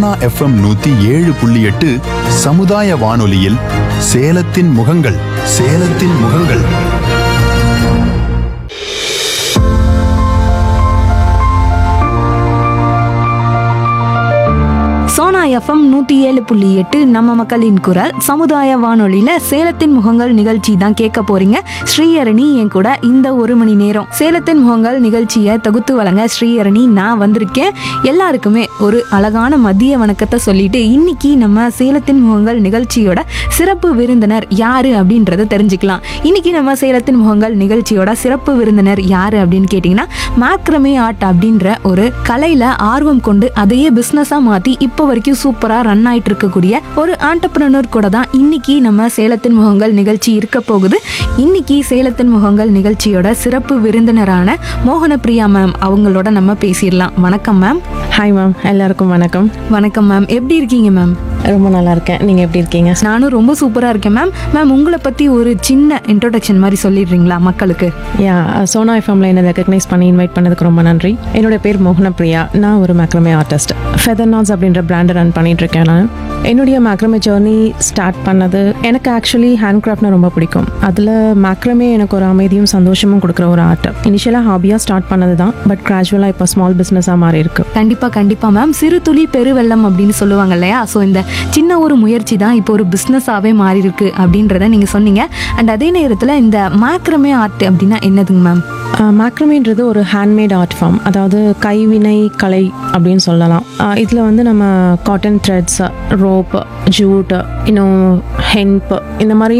Sona FM நூத்தி ஏழு புள்ளி எட்டு சமுதாய வானொலியில் சேலத்தின் முகங்கள் சேலத்தின் முகங்கள் சோனா எஃப்எம் நூற்றி ஏழு புள்ளி எட்டு நம்ம மக்களின் குரல் சமுதாய வானொலியில சேலத்தின் முகங்கள் நிகழ்ச்சி தான் கேட்க போறீங்க ஸ்ரீஹரணி என் கூட இந்த ஒரு மணி நேரம் சேலத்தின் முகங்கள் நிகழ்ச்சியை தொகுத்து வழங்க ஸ்ரீஹரணி நான் வந்திருக்கேன் எல்லாருக்குமே ஒரு அழகான மதிய வணக்கத்தை சொல்லிட்டு இன்னைக்கு நம்ம சேலத்தின் முகங்கள் நிகழ்ச்சியோட சிறப்பு விருந்தினர் யாரு அப்படின்றத தெரிஞ்சுக்கலாம் இன்னைக்கு நம்ம சேலத்தின் முகங்கள் நிகழ்ச்சியோட சிறப்பு விருந்தினர் யாரு அப்படின்னு கேட்டிங்கன்னா மேக்ரமே ஆர்ட் அப்படின்ற ஒரு கலையில ஆர்வம் கொண்டு அதையே பிஸ்னஸா மாத்தி இப்போ வரைக்கும் சூப்பரா ரன் ஆயிட்டு இருக்கக்கூடிய ஒரு ஆண்டர்பிரனர் கூட தான் இன்னைக்கு நம்ம சேலத்தின் முகங்கள் நிகழ்ச்சி இருக்க போகுது இன்னைக்கு சேலத்தின் முகங்கள் நிகழ்ச்சியோட சிறப்பு விருந்தினரான மோகன பிரியா மேம் அவங்களோட நம்ம பேசிடலாம் வணக்கம் மேம் ஹாய் மேம் எல்லாருக்கும் வணக்கம் வணக்கம் மேம் எப்படி இருக்கீங்க மேம் ரொம்ப நல்லா இருக்கேன் நீங்கள் எப்படி இருக்கீங்க நானும் ரொம்ப சூப்பரா இருக்கேன் மேம் மேம் உங்களை பத்தி ஒரு சின்ன இன்ட்ரோடக்ஷன் மாதிரி சொல்லிடுறீங்களா மக்களுக்கு யா சோனா எஃப்எம்ல என்னை ரெக்கக்னைஸ் பண்ணி இன்வைட் பண்ணதுக்கு ரொம்ப நன்றி என்னோட பேர் மோகன பிரியா நான் ஒரு மேக்ரமே ஆர்டிஸ்ட் ஃபெதர் நாட்ஸ் அப்படின்ற பிராண்டை ரன் பண்ணிட்டு இருக்கேன் நான் என்னுடைய மேக்ரமே ஜேர்னி ஸ்டார்ட் பண்ணது எனக்கு ஆக்சுவலி ஹேண்ட் கிராஃப்ட்னா ரொம்ப பிடிக்கும் அதில் மேக்ரமே எனக்கு ஒரு அமைதியும் சந்தோஷமும் கொடுக்குற ஒரு ஆர்ட் இனிஷியலாக ஹாபியாக ஸ்டார்ட் பண்ணது தான் பட் கிராஜுவலாக இப்போ ஸ்மால் பிஸ்னஸாக மாறி இருக்கு கண்டிப்பா கண்டிப்பா மேம் சிறு துளி பெருவெள்ளம் அப்படின்னு சொல்லுவாங்க இல்லையா ஸோ இந்த சின்ன ஒரு முயற்சி தான் இப்போ ஒரு பிஸ்னஸாகவே மாறி இருக்கு அப்படின்றத நீங்க சொன்னீங்க அண்ட் அதே நேரத்தில் இந்த மேக்ரமே ஆர்ட் அப்படின்னா என்னதுங்க மேம் மேக்ரமேன்றது ஒரு ஹேண்ட்மேட் ஆர்ட் ஃபார்ம் அதாவது கைவினை கலை அப்படின்னு சொல்லலாம் இதில் வந்து நம்ம காட்டன் த்ரெட்ஸ் ரோப் ஜூட் இன்னும் ஹென்ப் இந்த மாதிரி